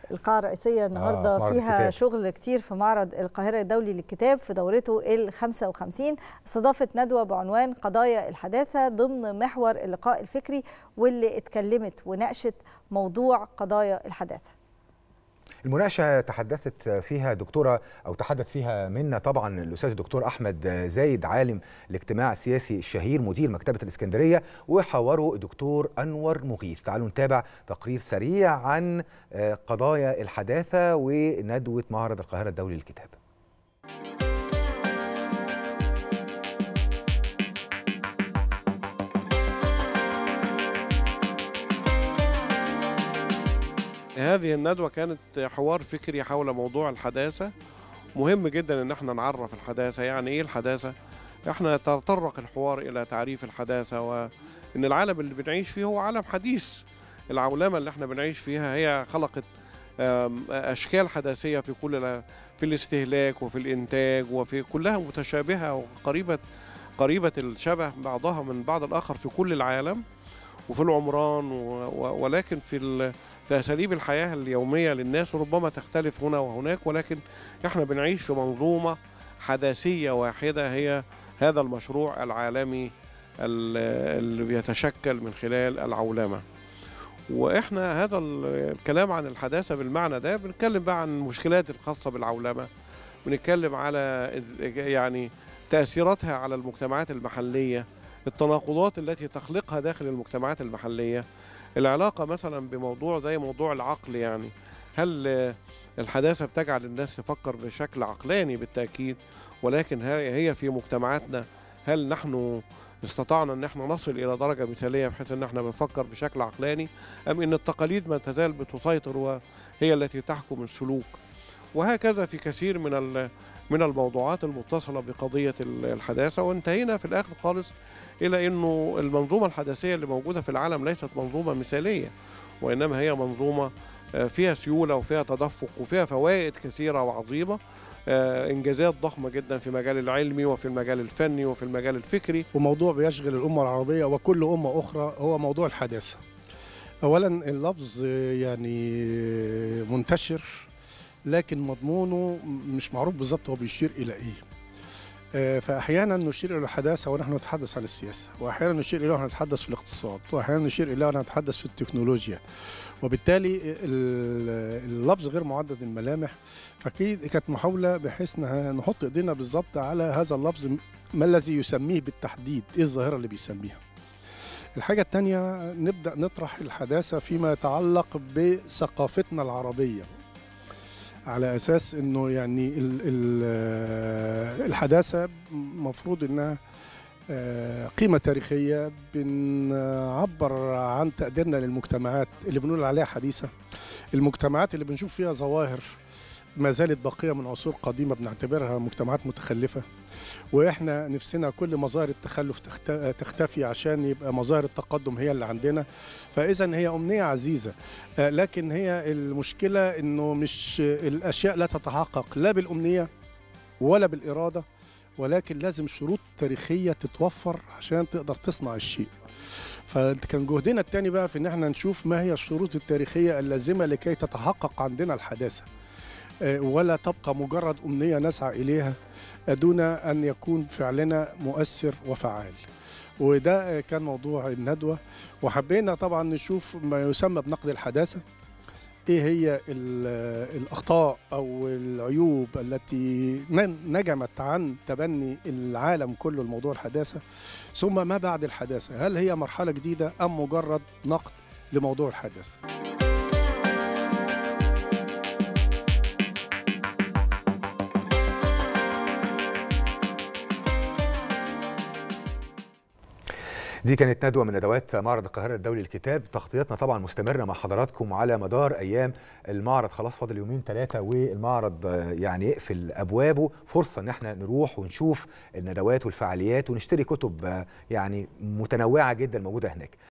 القاعة الرئيسية النهاردة معرض فيها الكتاب. شغل كتير في معرض القاهرة الدولي للكتاب في دورته ال 55 استضافت ندوة بعنوان قضايا الحداثة ضمن محور اللقاء الفكري واللي اتكلمت وناقشت موضوع قضايا الحداثة المناقشه تحدثت فيها دكتوره او تحدث فيها منا طبعا الاستاذ الدكتور احمد زايد عالم الاجتماع السياسي الشهير مدير مكتبه الاسكندريه وحاوره الدكتور انور مغيث تعالوا نتابع تقرير سريع عن آه، قضايا الحداثه وندوه معرض القاهره الدولي للكتاب هذه الندوة كانت حوار فكري حول موضوع الحداثة مهم جدا ان احنا نعرف الحداثة يعني ايه الحداثة احنا تطرق الحوار الى تعريف الحداثة وان العالم اللي بنعيش فيه هو عالم حديث العولمة اللي احنا بنعيش فيها هي خلقت آم، اشكال حداثية في كل ال- في الاستهلاك وفي الانتاج وفي كلها متشابهة وقريبة قريبة الشبه بعضها من بعض الاخر في كل العالم وفي العمران و- و- ولكن في ال- في اساليب الحياه اليوميه للناس ربما تختلف هنا وهناك ولكن احنا بنعيش في منظومه حداثيه واحده هي هذا المشروع العالمي ال- اللي بيتشكل من خلال العولمه واحنا هذا ال- الكلام عن الحداثه بالمعنى ده بنتكلم بقى عن المشكلات الخاصه بالعولمه بنتكلم على ال- يعني تاثيراتها على المجتمعات المحليه التناقضات التي تخلقها داخل المجتمعات المحليه العلاقة مثلا بموضوع زي موضوع العقل يعني هل آه، الحداثة بتجعل الناس تفكر بشكل عقلاني بالتأكيد ولكن هي هي في مجتمعاتنا هل نحن استطعنا ان احنا نصل الى درجة مثالية بحيث ان احنا بنفكر بشكل عقلاني ام ان التقاليد ما تزال بتسيطر وهي التي تحكم السلوك وهكذا في كثير من ال- من الموضوعات المتصلة بقضية ال- الحداثة وانتهينا في الآخر خالص إلى أنه المنظومة الحداثية اللي موجودة في العالم ليست منظومة مثالية وإنما هي منظومة آه، فيها سيولة وفيها تدفق وفيها فوائد كثيرة وعظيمة آه، إنجازات ضخمة جدا في المجال العلمي وفي المجال الفني وفي المجال الفكري وموضوع بيشغل الأمة العربية وكل أمة أخرى هو موضوع الحداثة أولا اللفظ يعني منتشر لكن مضمونه مش معروف بالظبط هو بيشير إلى إيه آه، فأحيانا نشير إلى الحداثة ونحن نتحدث عن السياسة وأحيانا نشير إليها ونتحدث في الاقتصاد وأحيانا نشير إليها ونتحدث في التكنولوجيا وبالتالي ال- اللفظ غير معدد الملامح فأكيد كانت محاولة بحيث إنها نحط إيدينا بالظبط على هذا اللفظ ما الذي يسميه بالتحديد ايه الظاهره اللي بيسميها الحاجة التانية نبدأ نطرح الحداثة فيما يتعلق بثقافتنا العربية على أساس أنه يعني ال ال الحداثة مفروض أنها آه، قيمة تاريخية بنعبر عن تقديرنا للمجتمعات اللي بنقول عليها حديثة المجتمعات اللي بنشوف فيها ظواهر ما زالت باقية من عصور قديمة بنعتبرها مجتمعات متخلفة واحنا نفسنا كل مظاهر التخلف تخت- تختفي عشان يبقى مظاهر التقدم هي اللي عندنا فاذا هي امنيه عزيزه آه، لكن هي المشكله انه مش الاشياء لا تتحقق لا بالامنيه ولا بالاراده ولكن لازم شروط تاريخيه تتوفر عشان تقدر تصنع الشيء فكان جهدنا التاني بقى في ان احنا نشوف ما هي الشروط التاريخيه اللازمه لكي تتحقق عندنا الحداثه آه، ولا تبقى مجرد امنيه نسعى اليها دون ان يكون فعلنا مؤثر وفعال وده كان موضوع الندوه وحبينا طبعا نشوف ما يسمى بنقد الحداثه ايه هي ال- الاخطاء او العيوب التي ن- نجمت عن تبني العالم كله لموضوع الحداثه ثم ما بعد الحداثه هل هي مرحله جديده ام مجرد نقد لموضوع الحداثه دي كانت ندوة من ندوات معرض القاهرة الدولي للكتاب تغطيتنا طبعا مستمرة مع حضراتكم على مدار أيام المعرض خلاص فاضل يومين ثلاثة والمعرض آه، يعني يقفل أبوابه فرصة إن احنا نروح ونشوف الندوات والفعاليات ونشتري كتب آه، يعني متنوعة جدا موجودة هناك